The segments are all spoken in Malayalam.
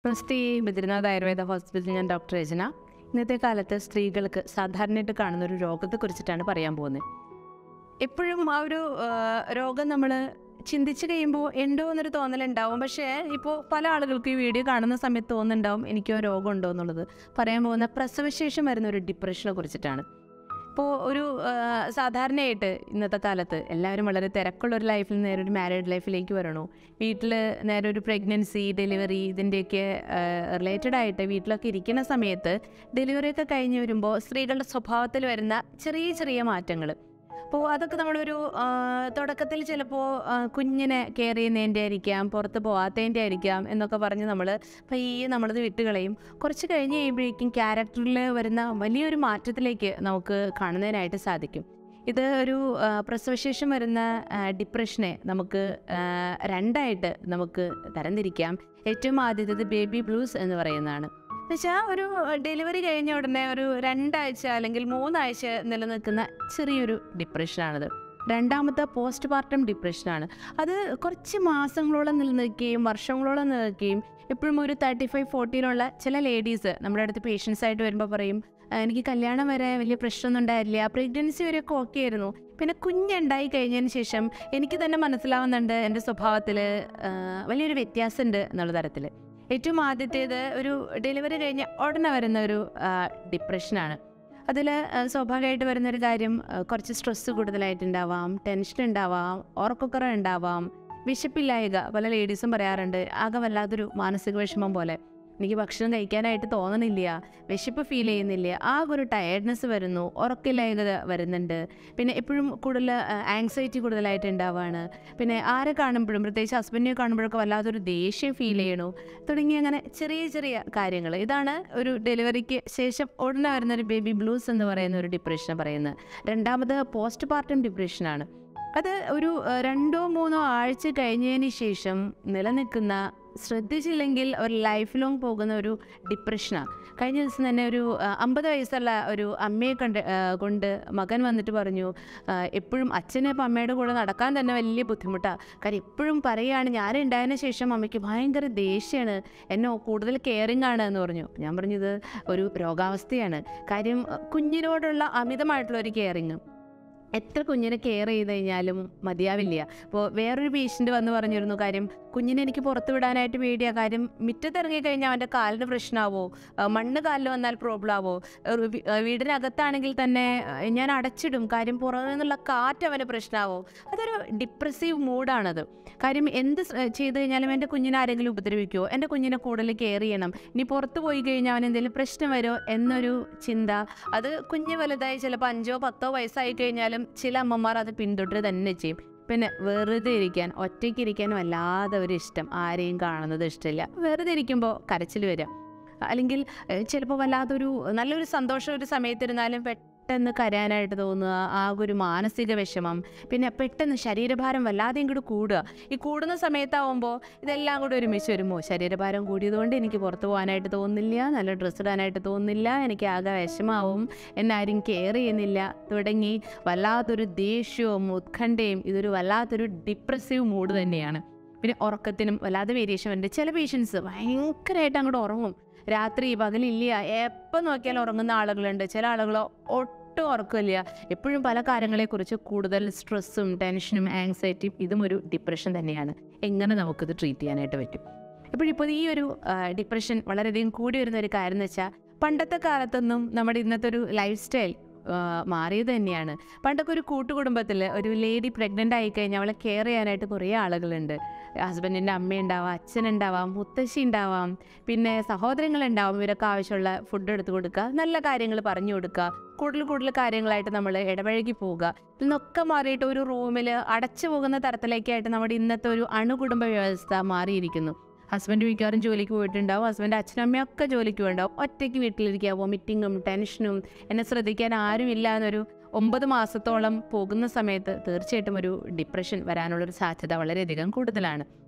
നമസ്തേ ബദ്രിനാഥ് ആയുർവേദ ഹോസ്പിറ്റലിൽ ഞാൻ ഡോക്ടർ രചന ഇന്നത്തെ കാലത്ത് സ്ത്രീകൾക്ക് സാധാരണയായിട്ട് കാണുന്ന ഒരു രോഗത്തെക്കുറിച്ചിട്ടാണ് പറയാൻ പോകുന്നത് എപ്പോഴും ആ ഒരു ആ, രോഗം നമ്മൾ ചിന്തിച്ച് കഴിയുമ്പോൾ ഉണ്ടോ എന്നൊരു തോന്നലുണ്ടാവും പക്ഷേ ഇപ്പോൾ പല ആളുകൾക്കും ഈ വീഡിയോ കാണുന്ന സമയത്ത് തോന്നുന്നുണ്ടാവും എനിക്കോ രോഗം ഉണ്ടോ എന്നുള്ളത് പറയാൻ പോകുന്ന പ്രസവശേഷം വരുന്ന ഒരു ഡിപ്രഷനെ കുറിച്ചിട്ടാണ് ഇപ്പോൾ ഒരു ആ, സാധാരണയായിട്ട് ഇന്നത്തെ കാലത്ത് എല്ലാവരും വളരെ തിരക്കുള്ള ഒരു ലൈഫിൽ നിന്ന് നേരെ ഒരു മാരീഡ് ലൈഫിലേക്ക് വരണു വീട്ടിൽ നേരെ ഒരു പ്രഗ്നൻസി ഡെലിവറി ഇതിൻ്റെയൊക്കെ റിലേറ്റഡ് ആയിട്ട് വീട്ടിലൊക്കെ ഇരിക്കുന്ന സമയത്ത് ഡെലിവറി ഒക്കെ കഴിഞ്ഞ് വരുമ്പോൾ സ്ത്രീകളുടെ സ്വഭാവത്തിൽ വരുന്ന ചെറിയ ചെറിയ മാറ്റങ്ങൾ അപ്പോൾ അതൊക്കെ നമ്മളൊരു ആ, തുടക്കത്തിൽ ചിലപ്പോൾ കുഞ്ഞിനെ കെയർ ചെയ്യുന്നതിൻ്റെ ആയിരിക്കാം പുറത്ത് പോകാത്തതിൻ്റെ ആയിരിക്കാം എന്നൊക്കെ പറഞ്ഞ് നമ്മൾ പയ്യെ നമ്മളത് വിട്ടുകളയും കുറച്ച് കഴിഞ്ഞ് കഴിയുമ്പോഴേക്കും ക്യാരക്ടറിൽ വരുന്ന വലിയൊരു മാറ്റത്തിലേക്ക് നമുക്ക് കാണുന്നതിനായിട്ട് സാധിക്കും ഇത് ഒരു ആ, പ്രസവശേഷം വരുന്ന ആ, ഡിപ്രഷനെ നമുക്ക് ആ, രണ്ടായിട്ട് നമുക്ക് തരംതിരിക്കാം ഏറ്റവും ആദ്യത്തേത് ബേബി ബ്ലൂസ് എന്ന് പറയുന്നതാണ് എന്നുവെച്ചാൽ ഒരു ഡെലിവറി കഴിഞ്ഞ ഉടനെ ഒരു രണ്ടാഴ്ച അല്ലെങ്കിൽ മൂന്നാഴ്ച നിലനിൽക്കുന്ന ചെറിയൊരു ഡിപ്രഷനാണിത് രണ്ടാമത്തെ പോസ്റ്റ് പാർട്ടം ഡിപ്രഷനാണ് അത് കുറച്ച് മാസങ്ങളോളം നിലനിൽക്കുകയും വർഷങ്ങളോളം നിലനിൽക്കുകയും എപ്പോഴും ഒരു തേർട്ടി ഫൈവ് ഫോർട്ടിയിലുള്ള ചില ലേഡീസ് നമ്മുടെ അടുത്ത് പേഷ്യൻസ് ആയിട്ട് വരുമ്പോൾ പറയും "ആ, എനിക്ക് കല്യാണം വരെ വലിയ പ്രശ്നമൊന്നും ഉണ്ടായില്ല പ്രഗ്നൻസി വരെയൊക്കെ ഓക്കെ ആയിരുന്നു പിന്നെ കുഞ്ഞുണ്ടായി കഴിഞ്ഞതിന് ശേഷം എനിക്ക് തന്നെ മനസ്സിലാവുന്നുണ്ട് എൻ്റെ സ്വഭാവത്തിൽ വലിയൊരു വ്യത്യാസമുണ്ട് എന്നുള്ള തരത്തിൽ ഏറ്റവും ആദ്യത്തേത് ഒരു ഡെലിവറി കഴിഞ്ഞ് ഉടനെ വരുന്ന ഒരു ആ, ഡിപ്രഷനാണ് അതിൽ സ്വാഭാവികമായിട്ട് വരുന്നൊരു കാര്യം ആ, കുറച്ച് സ്ട്രെസ്സ് കൂടുതലായിട്ടുണ്ടാവാം ടെൻഷൻ ഉണ്ടാവാം ഉറക്കക്കുറവ് ഉണ്ടാവാം വിശപ്പില്ലായക പല ലേഡീസും പറയാറുണ്ട് ആകെ വല്ലാത്തൊരു മാനസിക വിഷമം പോലെ എനിക്ക് ഭക്ഷണം കഴിക്കാനായിട്ട് തോന്നണില്ല വിശപ്പ് ഫീൽ ചെയ്യുന്നില്ല ആകെ ഒരു ടയർഡ്നെസ് വരുന്നു ഉറക്കില്ലായക വരുന്നുണ്ട് പിന്നെ എപ്പോഴും കൂടുതൽ ആങ്സൈറ്റി കൂടുതലായിട്ട് ഉണ്ടാവുകയാണ് പിന്നെ ആരെ കാണുമ്പോഴും പ്രത്യേകിച്ച് ഹസ്ബൻഡിനെ കാണുമ്പോഴൊക്കെ വല്ലാത്തൊരു ദേഷ്യം ഫീൽ ചെയ്യണു തുടങ്ങി അങ്ങനെ ചെറിയ ചെറിയ കാര്യങ്ങൾ ഇതാണ് ഒരു ഡെലിവറിക്ക് ശേഷം ഉടനെ വരുന്ന ഒരു ബേബി ബ്ലൂസ് എന്ന് പറയുന്ന ഒരു ഡിപ്രഷൻ പറയുന്നത് രണ്ടാമത് പോസ്റ്റ് പാർട്ടം ഡിപ്രഷനാണ് അത് ഒരു ഏഹ്, രണ്ടോ മൂന്നോ ആഴ്ച കഴിഞ്ഞതിന് ശേഷം നിലനിൽക്കുന്ന ശ്രദ്ധിച്ചില്ലെങ്കിൽ ഒരു ലൈഫ് ലോങ് പോകുന്ന ഒരു ഡിപ്രഷനാണ് കഴിഞ്ഞ ദിവസം തന്നെ ഒരു ഏഹ്, അമ്പത് വയസ്സുള്ള ഒരു അമ്മയെ കണ്ട് ഏഹ്, കൊണ്ട് മകൻ വന്നിട്ട് പറഞ്ഞു ഏഹ്, എപ്പോഴും അച്ഛനെ ഇപ്പം അമ്മയുടെ കൂടെ നടക്കാൻ തന്നെ വലിയ ബുദ്ധിമുട്ടാണ് കാര്യം എപ്പോഴും പറയുകയാണ് ഞാൻ ഉണ്ടായതിനു ശേഷം അമ്മയ്ക്ക് ഭയങ്കര ദേഷ്യമാണ് എന്നെ കൂടുതൽ കെയറിങ് ആണ് എന്ന് പറഞ്ഞു ഞാൻ പറഞ്ഞത് ഒരു രോഗാവസ്ഥയാണ് കാര്യം ഏഹ്, കുഞ്ഞിനോടുള്ള അമിതമായിട്ടുള്ള ഒരു കെയറിങ് എത്ര കുഞ്ഞിനെ കെയർ ചെയ്ത് കഴിഞ്ഞാലും മതിയാവില്ല ഇപ്പോൾ വേറൊരു പേഷ്യൻ്റ് വന്ന് പറഞ്ഞിരുന്നു കാര്യം കുഞ്ഞിനെ എനിക്ക് പുറത്ത് വിടാനായിട്ട് പേടിയാ കാര്യം മുറ്റത്തിറങ്ങി കഴിഞ്ഞാൽ അവൻ്റെ കാലിന് പ്രശ്നമാവോ ആ, മണ്ണ് കാലിൽ വന്നാൽ പ്രോബ്ലം ആവോ ഒരു വി- ആ, വീടിനകത്താണെങ്കിൽ തന്നെ ആ, ഞാൻ അടച്ചിടും കാര്യം പുറമെ നിന്നുള്ള കാറ്റ് അവന് പ്രശ്നമാവോ അതൊരു ഡിപ്രസീവ് മൂഡാണത് കാര്യം എന്ത് സ്- ചെയ്ത് കഴിഞ്ഞാലും എൻ്റെ കുഞ്ഞിനെ ആരെങ്കിലും ഉപദ്രവിക്കുമോ എൻ്റെ കുഞ്ഞിനെ കൂടുതൽ കെയർ ചെയ്യണം ഇനി പുറത്ത് പോയി കഴിഞ്ഞാൽ അവൻ എന്തെങ്കിലും പ്രശ്നം വരുമോ എന്നൊരു ചിന്ത അത് കുഞ്ഞ് വലുതായി ചിലപ്പോൾ അഞ്ചോ പത്തോ വയസ്സായി കഴിഞ്ഞാലും ചില അമ്മമാർ അത് പിന്തുടരുക തന്നെ ചെയ്യും പിന്നെ വെറുതെ ഇരിക്കാൻ ഒറ്റയ്ക്ക് ഇരിക്കാൻ വല്ലാതെ ഒരു ഇഷ്ടം ആരെയും കാണുന്നത് ഇഷ്ടമില്ല വെറുതെ ഇരിക്കുമ്പോൾ കരച്ചിൽ വരാം അല്ലെങ്കിൽ ചിലപ്പോൾ വല്ലാത്തൊരു നല്ലൊരു സന്തോഷം ഒരു സമയത്തിരുന്നാലും പെട്ടെന്ന് കരയാനായിട്ട് തോന്നുക ആകെ ഒരു മാനസിക വിഷമം പിന്നെ പെട്ടെന്ന് ശരീരഭാരം വല്ലാതെയും കൂടി കൂടുക ഈ കൂടുന്ന സമയത്താവുമ്പോൾ ഇതെല്ലാം കൂടി ഒരുമിച്ച് വരുമ്പോൾ ശരീരഭാരം കൂടിയതുകൊണ്ട് എനിക്ക് പുറത്ത് പോകാനായിട്ട് തോന്നുന്നില്ല നല്ല ഡ്രസ്സ് ഇടാനായിട്ട് തോന്നുന്നില്ല എനിക്ക് ആകെ വിഷമാവും എന്നെ ആരും കെയർ ചെയ്യുന്നില്ല തുടങ്ങി വല്ലാത്തൊരു ദേഷ്യവും ഉത്കണ്ഠയും ഇതൊരു വല്ലാത്തൊരു ഡിപ്രസീവ് മൂഡ് തന്നെയാണ് പിന്നെ ഉറക്കത്തിനും വല്ലാതെ വേരിയേഷൻ ഉണ്ട് ചില പേഷ്യൻസ് ഭയങ്കരമായിട്ട് അങ്ങോട്ട് ഉറങ്ങും രാത്രി പകലില്ല എപ്പോൾ നോക്കിയാലും ഉറങ്ങുന്ന ആളുകളുണ്ട് ചില ആളുകൾ ഒട്ടും ഉറക്കമില്ല എപ്പോഴും പല കാര്യങ്ങളെക്കുറിച്ച് കൂടുതൽ സ്ട്രെസ്സും ടെൻഷനും ആങ്സൈറ്റിയും ഇതും ഒരു ഡിപ്രഷൻ തന്നെയാണ് എങ്ങനെ നമുക്കിത് ട്രീറ്റ് ചെയ്യാനായിട്ട് പറ്റും ഇപ്പോഴിപ്പോൾ ഈ ഒരു ഡിപ്രഷൻ വളരെയധികം കൂടി വരുന്ന ഒരു കാര്യം എന്ന് വെച്ചാൽ പണ്ടത്തെ കാലത്തൊന്നും നമ്മുടെ ഇന്നത്തെ ഒരു ലൈഫ് സ്റ്റൈൽ മാറിയത് തന്നെയാണ് പണ്ടൊക്കെ ഒരു കൂട്ടുകുടുംബത്തിൽ ഒരു ലേഡി പ്രഗ്നൻ്റ് ആയി കഴിഞ്ഞാൽ അവളെ കെയർ ചെയ്യാനായിട്ട് കുറേ ആളുകളുണ്ട് ഹസ്ബൻഡിൻ്റെ അമ്മയുണ്ടാവാം അച്ഛനുണ്ടാവാം മുത്തശ്ശി ഉണ്ടാവാം പിന്നെ സഹോദരങ്ങളുണ്ടാവും ഇവരൊക്കെ ആവശ്യമുള്ള ഫുഡ് എടുത്ത് കൊടുക്കുക നല്ല കാര്യങ്ങൾ പറഞ്ഞു കൊടുക്കുക കൂടുതൽ കൂടുതൽ കാര്യങ്ങളായിട്ട് നമ്മൾ ഇടപഴകി പോവുക ഇന്നൊക്കെ മാറിയിട്ട് ഒരു റൂമിൽ അടച്ചു പോകുന്ന തരത്തിലേക്കായിട്ട് നമ്മുടെ ഇന്നത്തെ ഒരു അണുകുടുംബ വ്യവസ്ഥ മാറിയിരിക്കുന്നു ഹസ്ബൻഡ് മിക്കവാറും ജോലിക്ക് പോയിട്ടുണ്ടാവും ഹസ്ബൻഡ് അച്ഛനും അമ്മയും ഒക്കെ ജോലിക്ക് പോയിട്ടുണ്ടാവും ഒറ്റയ്ക്ക് വീട്ടിലിരിക്കുക വൊമിറ്റിങ്ങും ടെൻഷനും എന്നെ ശ്രദ്ധിക്കാൻ ആരുമില്ല എന്നൊരു ഒമ്പത് മാസത്തോളം പോകുന്ന സമയത്ത് തീർച്ചയായിട്ടും ഒരു ഡിപ്രഷൻ വരാനുള്ളൊരു സാധ്യത വളരെയധികം കൂടുതലാണ്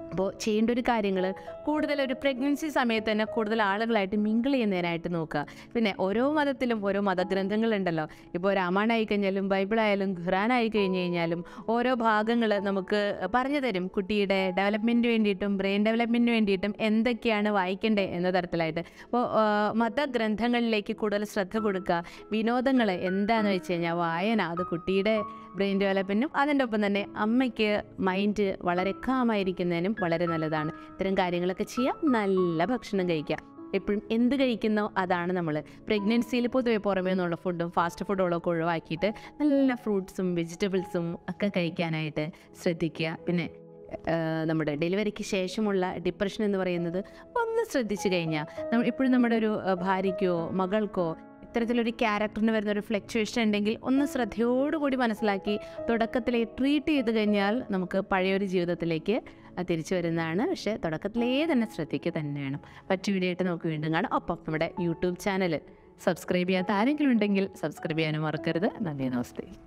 അപ്പോൾ ചെയ്യേണ്ട ഒരു കാര്യങ്ങൾ കൂടുതൽ ഒരു പ്രഗ്നൻസി സമയത്ത് തന്നെ കൂടുതൽ ആളുകളായിട്ട് മിങ്കിൾ ചെയ്യുന്നതിനായിട്ട് നോക്കുക പിന്നെ ഓരോ മതത്തിലും ഓരോ മതഗ്രന്ഥങ്ങളുണ്ടല്ലോ ഇപ്പോൾ രാമായണം ആയി കഴിഞ്ഞാലും ബൈബിൾ ആയാലും ഖുറാൻ ആയി കഴിഞ്ഞ് കഴിഞ്ഞാലും ഓരോ ഭാഗങ്ങൾ നമുക്ക് പറഞ്ഞു തരും കുട്ടിയുടെ ഡെവലപ്മെൻറ്റിന് വേണ്ടിയിട്ടും ബ്രെയിൻ ഡെവലപ്മെൻറ്റിന് വേണ്ടിയിട്ടും എന്തൊക്കെയാണ് വായിക്കേണ്ടത് എന്ന തരത്തിലായിട്ട് അപ്പോൾ മതഗ്രന്ഥങ്ങളിലേക്ക് കൂടുതൽ ശ്രദ്ധ കൊടുക്കുക വിനോദങ്ങൾ എന്താണെന്ന് വെച്ച് കഴിഞ്ഞാൽ വായന അത് കുട്ടിയുടെ ബ്രെയിൻ ഡെവലപ്മെൻറ്റും അതിൻ്റെ ഒപ്പം തന്നെ അമ്മയ്ക്ക് മൈൻഡ് വളരെ കാമായിരിക്കുന്നതിനും വളരെ നല്ലതാണ് ഇത്തരം കാര്യങ്ങളൊക്കെ ചെയ്യുക നല്ല ഭക്ഷണം കഴിക്കുക എപ്പോഴും എന്ത് കഴിക്കുന്നോ അതാണ് നമ്മൾ പ്രഗ്നൻസിയിൽ പൊതുവെ പുറമേ നിന്നുള്ള ഫുഡും ഫാസ്റ്റ് ഫുഡുകളൊക്കെ ഒഴിവാക്കിയിട്ട് നല്ല ഫ്രൂട്ട്സും വെജിറ്റബിൾസും ഒക്കെ കഴിക്കാനായിട്ട് ശ്രദ്ധിക്കുക പിന്നെ ആ, നമ്മുടെ ഡെലിവറിക്ക് ശേഷമുള്ള ഡിപ്രഷൻ എന്ന് പറയുന്നത് ഒന്ന് ശ്രദ്ധിച്ചു കഴിഞ്ഞാൽ നമ്മൾ ഇപ്പോഴും നമ്മുടെ ഒരു ആ, ഭാര്യയ്ക്കോ മകൾക്കോ ഇത്തരത്തിലൊരു ക്യാരക്ടറിന് വരുന്ന ഒരു ഫ്ലക്ച്വേഷൻ ഉണ്ടെങ്കിൽ ഒന്ന് ശ്രദ്ധയോടുകൂടി മനസ്സിലാക്കി തുടക്കത്തിലേ ട്രീറ്റ് ചെയ്ത് കഴിഞ്ഞാൽ നമുക്ക് പഴയൊരു ജീവിതത്തിലേക്ക് ആ, തിരിച്ചു വരുന്നതാണ് പക്ഷേ തുടക്കത്തിലേ തന്നെ ശ്രദ്ധിക്കുക തന്നെ വേണം മറ്റു വീഡിയോ ആയിട്ട് നമുക്ക് വീണ്ടും കാണാം ഒപ്പം നമ്മുടെ യൂട്യൂബ് ചാനൽ സബ്സ്ക്രൈബ് ചെയ്യാത്ത ആരെങ്കിലും ഉണ്ടെങ്കിൽ സബ്സ്ക്രൈബ് ചെയ്യാനും മറക്കരുത് നന്ദി നമസ്തേ